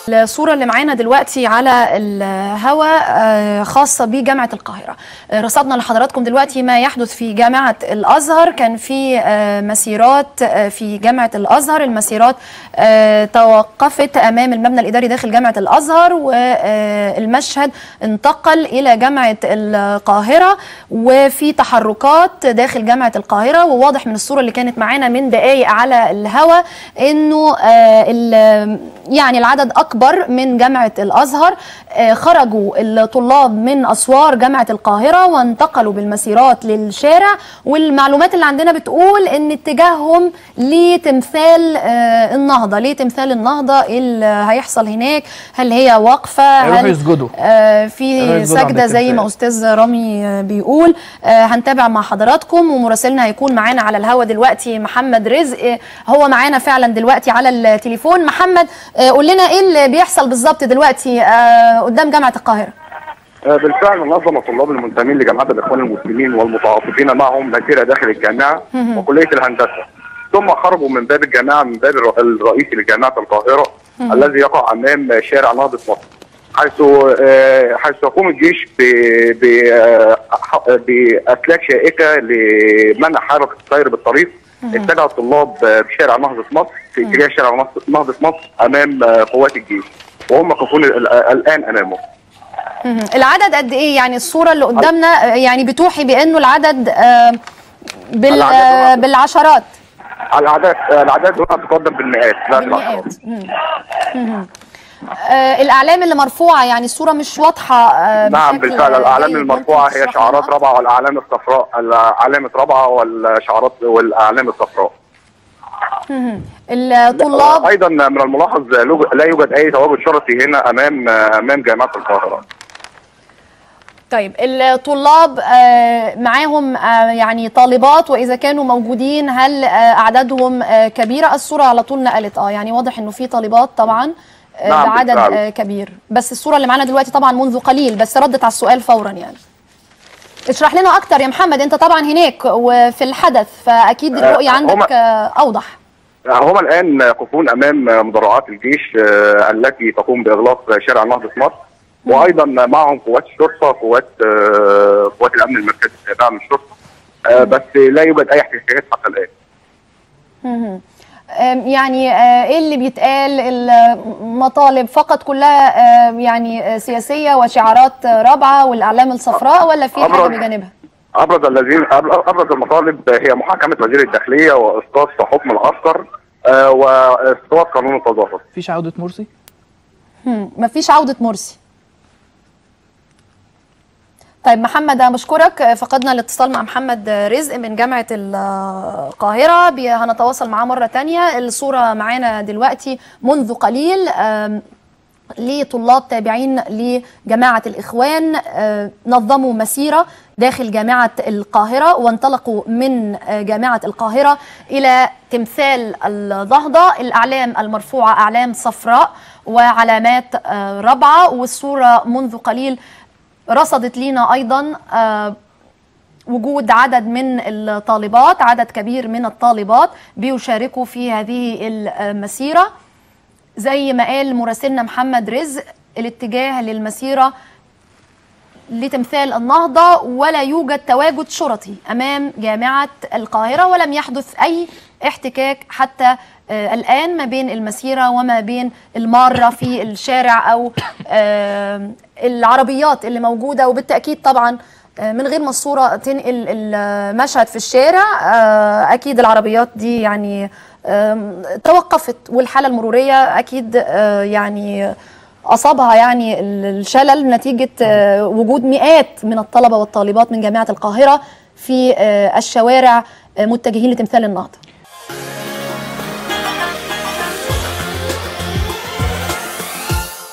الصورة اللي معانا دلوقتي على الهواء خاصة بجامعة القاهرة رصدنا لحضراتكم دلوقتي ما يحدث في جامعة الأزهر كان في مسيرات في جامعة الأزهر المسيرات توقفت أمام المبنى الإداري داخل جامعة الأزهر والمشهد انتقل إلى جامعة القاهرة وفي تحركات داخل جامعة القاهرة وواضح من الصورة اللي كانت معانا من دقايق على الهواء إنه يعني العدد أكبر من جامعة الأزهر خرجوا الطلاب من أسوار جامعة القاهرة وانتقلوا بالمسيرات للشارع والمعلومات اللي عندنا بتقول إن اتجاههم لتمثال النهضة ليه تمثال النهضة إيه اللي هيحصل هناك هل هي وقفة هل يسجدوا في سجدة زي ما أستاذ رامي بيقول هنتابع مع حضراتكم ومراسلنا هيكون معانا على الهوا دلوقتي محمد رزق هو معانا فعلا دلوقتي على التليفون محمد قول لنا ايه اللي بيحصل بالظبط دلوقتي قدام جامعه القاهره بالفعل نظم الطلاب المنتمين لجماعه الاخوان المسلمين والمتعاطفين معهم مسيره داخل الجامعه وكليه الهندسه ثم خرجوا من باب الجامعه من باب الرئيسي لجامعه القاهره الذي يقع امام شارع نهضه مصر حيث حيث يقوم الجيش باسلاك شائكه لمنع حركه السير بالطريق اتجه الطلاب بشارع نهضه مصر في اتجاه شارع نهضه مصر امام قوات الجيش وهم واقفون الان امامه. العدد قد ايه يعني الصوره اللي قدامنا يعني بتوحي بانه العدد بال العدد بالعشرات الاعداد الاعداد هنا تقدم بالمئات لا بالمئات آه الاعلام اللي مرفوعه يعني الصوره مش واضحه آه نعم بالفعل الاعلام المرفوعه هي شعارات رابعه والاعلام الصفراء علامه رابعه والشعارات والاعلام الصفراء الطلاب ايضا من الملاحظ لا يوجد اي تواجد شرطي هنا امام امام جامعه القاهره طيب الطلاب معاهم يعني طالبات واذا كانوا موجودين هل اعدادهم كبيره الصوره على طول نقلت اه يعني واضح انه في طالبات طبعا نعم بعدد بالفعل. كبير بس الصوره اللي معانا دلوقتي طبعا منذ قليل بس ردت على السؤال فورا يعني اشرح لنا اكتر يا محمد انت طبعا هناك وفي الحدث فاكيد الرؤيه عندك اوضح هم الان يقفون امام مدرعات الجيش التي تقوم باغلاق شارع نهضه مصر وايضا معهم قوات الشرطه قوات قوات الامن المركزي التابعه من الشرطه بس لا يوجد اي احتكاكات حتى الان يعني ايه اللي بيتقال المطالب فقط كلها يعني سياسيه وشعارات رابعه والاعلام الصفراء ولا في حاجه بجانبها؟ ابرز الذين ابرز المطالب هي محاكمه وزير الداخليه واسقاط حكم العسكر واسقاط قانون التظاهر. مفيش عوده مرسي؟ مفيش عوده مرسي. طيب محمد انا بشكرك فقدنا الاتصال مع محمد رزق من جامعه القاهره هنتواصل معاه مره تانية الصوره معانا دلوقتي منذ قليل لطلاب تابعين لجماعه الاخوان نظموا مسيره داخل جامعه القاهره وانطلقوا من جامعه القاهره الى تمثال النهضه الاعلام المرفوعه اعلام صفراء وعلامات رابعه والصوره منذ قليل رصدت لينا ايضا وجود عدد من الطالبات عدد كبير من الطالبات بيشاركوا في هذه المسيره زي ما قال مراسلنا محمد رزق الاتجاه للمسيره لتمثال النهضه ولا يوجد تواجد شرطي امام جامعه القاهره ولم يحدث اي احتكاك حتى آه الآن ما بين المسيرة وما بين المارة في الشارع أو آه العربيات اللي موجودة وبالتأكيد طبعا آه من غير ما الصورة تنقل المشهد في الشارع أكيد العربيات دي يعني توقفت والحالة المرورية أكيد يعني أصابها يعني الشلل نتيجة وجود مئات من الطلبة والطالبات من جامعة القاهرة في الشوارع متجهين لتمثال النهضة